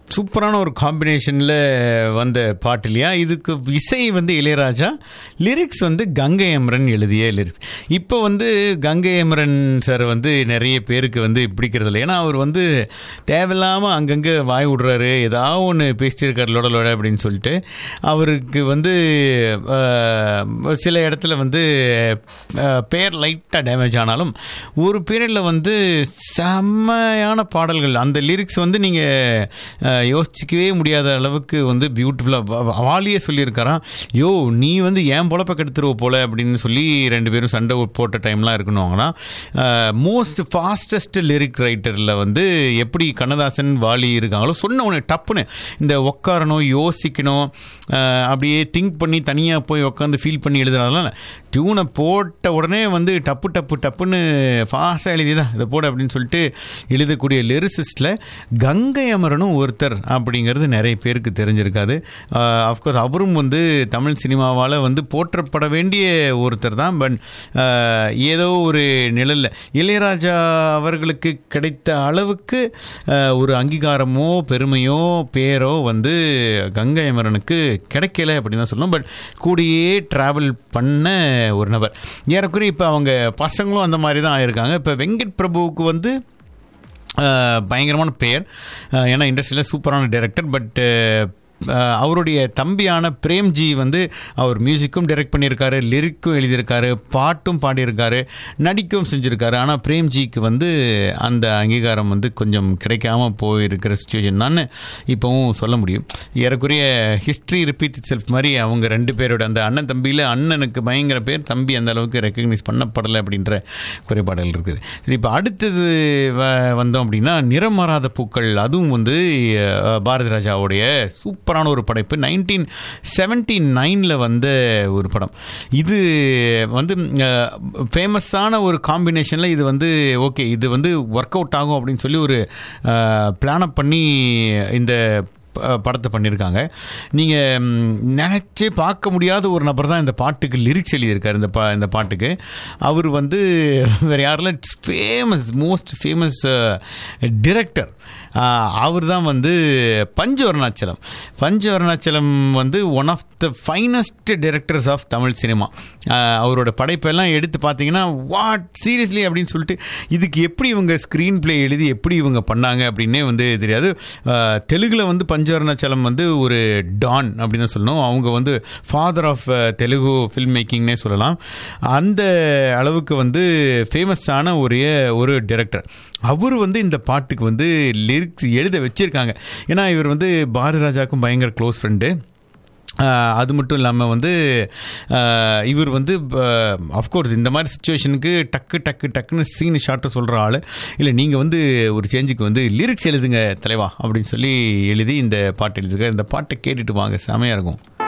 சூப்பரான ஒரு காம்பினேஷனில் வந்த பாட்டு இல்லையா இதுக்கு இசை வந்து இளையராஜா லிரிக்ஸ் வந்து கங்கை அமரன் எழுதிய லிரிக்ஸ் இப்போ வந்து கங்கை அமரன் சார் வந்து நிறைய பேருக்கு வந்து பிடிக்கிறது இல்லை ஏன்னா அவர் வந்து தேவையில்லாமல் அங்கங்கே வாய் விடுறாரு ஏதாவது ஒன்று பேசிட்டு இருக்காரு லொட லொட அப்படின்னு சொல்லிட்டு அவருக்கு வந்து அஹ், சில இடத்துல வந்து அஹ், பேர் லைட்டாக டேமேஜ் ஆனாலும் ஒரு பீரியடில் வந்து செம்மையான பாடல்கள் அந்த லிரிக்ஸ் வந்து நீங்கள் யோசிக்கவே முடியாத அளவுக்கு வந்து பியூட்டிஃபுல்லாக வாலியே சொல்லியிருக்காராம் யோ நீ வந்து ஏன் பொழப்ப கெடுத்துருவ போல அப்படின்னு சொல்லி ரெண்டு பேரும் சண்டை போட்ட டைம்லாம் இருக்கணும்னா மோஸ்ட் ஃபாஸ்டஸ்ட் லிரிக் ரைட்டரில் வந்து எப்படி கண்ணதாசன் வாலி இருக்காங்களோ சொன்ன உடனே டப்புன்னு இந்த உட்காரணும் யோசிக்கணும் அஹ், அப்படியே திங்க் பண்ணி தனியாக போய் உட்காந்து ஃபீல் பண்ணி எழுதுறதுனால டியூனை போட்ட உடனே வந்து டப்பு டப்பு டப்புன்னு ஃபாஸ்ட்டாக எழுதிதான் இதை போட அப்படின்னு சொல்லிட்டு எழுதக்கூடிய லிரிசிஸ்டில் கங்கை அமரனும் ஒருத்தர் அப்படிங்கிறது நிறைய பேருக்கு தெரிஞ்சிருக்காது அஃப்கோர்ஸ் அவரும் வந்து தமிழ் சினிமாவால் வந்து போற்றப்பட வேண்டிய ஒருத்தர் தான் பட் ஏதோ ஒரு நிழலில் இளையராஜா அவர்களுக்கு கிடைத்த அளவுக்கு அஹ், ஒரு அங்கீகாரமோ பெருமையோ பேரோ வந்து கங்கை அமரனுக்கு கிடைக்கல அப்படின்னு தான் சொல்லணும் பட் கூடியே ட்ராவல் பண்ண ஒரு நபர் ஏறக்குறைய இப்போ அவங்க பசங்களும் அந்த மாதிரி தான் ஆயிருக்காங்க இப்போ வெங்கட் பிரபுவுக்கு வந்து அஹ், பயங்கரமான பெயர் அஹ், ஏன்னா இண்டஸ்ட்ரியில் சூப்பரான டைரக்டர் பட் அவருடைய தம்பியான பிரேம்ஜி வந்து அவர் மியூசிக்கும் டைரக்ட் பண்ணியிருக்காரு லிரிக்கும் எழுதியிருக்காரு பாட்டும் பாடியிருக்காரு நடிக்கவும் செஞ்சுருக்காரு ஆனால் பிரேம்ஜிக்கு வந்து அந்த அங்கீகாரம் வந்து கொஞ்சம் கிடைக்காம போயிருக்கிற சுச்சுவேஷன் தான் இப்போவும் சொல்ல முடியும் ஏறக்குறைய ஹிஸ்ட்ரி ரிப்பீட் செல்ஃப் மாதிரி அவங்க ரெண்டு பேரோட அந்த அண்ணன் தம்பியில் அண்ணனுக்கு பயங்கர பேர் தம்பி அந்த அளவுக்கு ரெக்கக்னைஸ் பண்ணப்படலை அப்படின்ற குறைபாடுகள் இருக்குது சரி இப்போ அடுத்தது வ- வந்தோம் அப்படின்னா நிறம் மாறாத பூக்கள் அதுவும் வந்து அஹ், பாரதி ராஜாவுடைய சூப்பரான ஒரு படைப்பு நைன்டீன் செவன்டி நைனில் வந்த ஒரு படம் இது வந்து ஃபேமஸான ஒரு காம்பினேஷனில் இது வந்து ஓகே இது வந்து ஒர்க் அவுட் ஆகும் அப்படின்னு சொல்லி ஒரு பிளானப் பண்ணி இந்த ப- படத்தை பண்ணியிருக்காங்க நீங்கள் நினச்சே பார்க்க முடியாத ஒரு நபர் தான் இந்த பாட்டுக்கு லிரிக்ஸ் எழுதியிருக்காரு இந்த பா இந்த பாட்டுக்கு அவர் வந்து வேறு யாரெல்லாம் ஃபேமஸ் மோஸ்ட் ஃபேமஸ் டிரெக்டர் அவர் தான் வந்து பஞ்ச அருணாச்சலம் பஞ்ச அருணாச்சலம் வந்து one of the finest directors of Tamil cinema அவரோட படைப்பெல்லாம் எடுத்து பார்த்தீங்கன்னா வாட் சீரியஸ்லி அப்படின்னு சொல்லிட்டு இதுக்கு எப்படி இவங்க ஸ்க்ரீன் ப்ளே எழுதி எப்படி இவங்க பண்ணாங்க அப்படின்னே வந்து தெரியாது ஆஹ், தெலுங்குல வந்து பஞ்ச அருணாச்சலம் வந்து ஒரு டான் அப்படின்னு தான் சொல்லணும் அவங்க வந்து ஃபாதர் ஆஃப் தெலுங்கு ஃபில்ம் மேக்கிங்னே சொல்லலாம் அந்த அளவுக்கு வந்து ஃபேமஸான ஒரு ஒரு டிரெக்டர் அவர் வந்து இந்த பாட்டுக்கு வந்து லிரிக்ஸ் எழுத வச்சிருக்காங்க ஏன்னா இவர் வந்து பாரதி ராஜாவுக்கும் பயங்கர க்ளோஸ் ஃப்ரெண்டு அது மட்டும் இல்லாமல் வந்து ஆஹ், இவர் வந்து அஃப்கோர்ஸ் இந்த மாதிரி சுச்சுவேஷனுக்கு டக்கு டக்கு டக்குன்னு சீன் ஷார்ட்டை சொல்கிற ஆள் இல்லை நீங்கள் வந்து ஒரு சேஞ்சுக்கு வந்து லிரிக்ஸ் எழுதுங்க தலைவா அப்படின்னு சொல்லி எழுதி இந்த பாட்டு எழுதிருக்காரு இந்த பாட்டை கேட்டுட்டு வாங்க செமையாக இருக்கும்